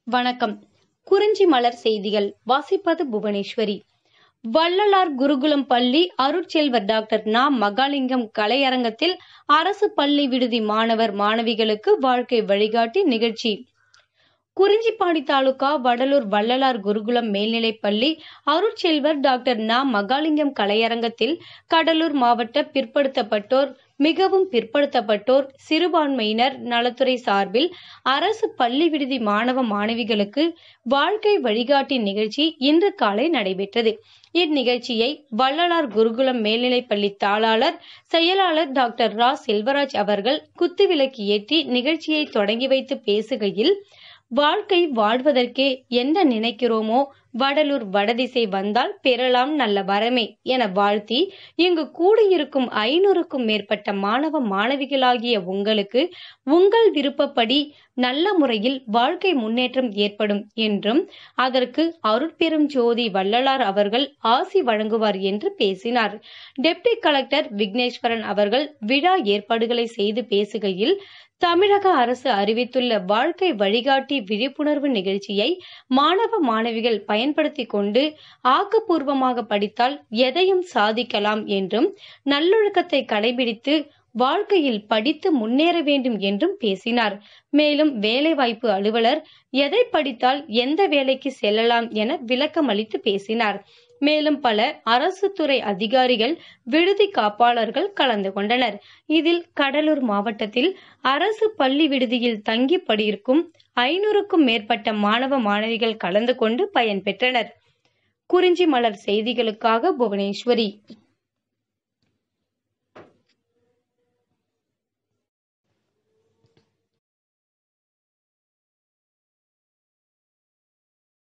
வணக்கம் குறிஞ்சி மலர் செய்திகள் வாசிப்பது புவனேஸ்வரி வள்ளலார் குருகுலம் பள்ளி அருட்செல்வர் டாக்டர் நா மகாலிங்கம் கலையரங்கத்தில் அரசு பள்ளி விடுதி மாணவர் மாணவிகளுக்கு வாழ்க்கை வழிகாட்டி நிகழ்ச்சி குறிஞ்சிப்பாடி தாலுகா வடலூர் வள்ளலார் குருகுலம் மேல்நிலைப் பள்ளி அருட்செல்வர் டாக்டர் நா மகாலிங்கம் கலையரங்கத்தில் கடலூர் மாவட்ட பிற்படுத்தப்பட்டோர் மிகவும் பிற்படுத்தப்பட்டோர் சிறுபான்மையினர் நலத்துறை சார்பில் அரசு பள்ளி விடுதி மாணவ மாணவிகளுக்கு வாழ்க்கை வழிகாட்டி நிகழ்ச்சி இன்று காலை நடைபெற்றது இந்நிகழ்ச்சியை வள்ளலார் குருகுலம் மேல்நிலைப்பள்ளி தாளாளர் செயலாளர் டாக்டர் ரா செல்வராஜ் அவர்கள் குத்துவிளக்கு ஏற்றி நிகழ்ச்சியை தொடங்கி வைத்து பேசுகையில் வாழ்க்கை வாழ்வதற்கே என்ன நினைக்கிறோமோ வடலூர் வடதிசை வந்தால் பெறலாம் நல்ல வரமே என வாழ்த்தி இங்கு கூடியிருக்கும் ஐநூறுக்கும் மேற்பட்ட மாணவ மாணவிகளாகிய உங்களுக்கு உங்கள் விருப்பப்படி நல்ல முறையில் வாழ்க்கை முன்னேற்றம் ஏற்படும் என்றும் அதற்கு அருட்பெரும் ஜோதி வள்ளலார் அவர்கள் ஆசி வழங்குவார் என்று பேசினார் டெப்டி கலெக்டர் விக்னேஸ்வரன் அவர்கள் விழா ஏற்பாடுகளை செய்து பேசுகையில் தமிழக அரசு அறிவித்துள்ள வாழ்க்கை வழிகாட்டி விழிப்புணர்வு நிகழ்ச்சியை மாணவ மாணவிகள் பயன்படுத்தி கொண்டு ஆக்கப்பூர்வமாக படித்தால் எதையும் சாதிக்கலாம் என்றும் நல்லொழுக்கத்தை கடைபிடித்து வாழ்க்கையில் படித்து முன்னேற வேண்டும் என்றும் பேசினார் மேலும் வேலைவாய்ப்பு அலுவலர் எதை படித்தால் எந்த வேலைக்கு செல்லலாம் என விளக்கம் அளித்து பேசினார் மேலும் பல அரசு துறை அதிகாரிகள் விடுதி காப்பாளர்கள் கலந்து கொண்டனர் இதில் கடலூர் மாவட்டத்தில் அரசு பள்ளி விடுதியில் தங்கி படியிருக்கும் ஐநூறுக்கும் மேற்பட்ட மாணவ மாணவிகள் கலந்து கொண்டு பயன்பெற்றனர் குறிஞ்சி மலர் செய்திகளுக்காக புவனேஸ்வரி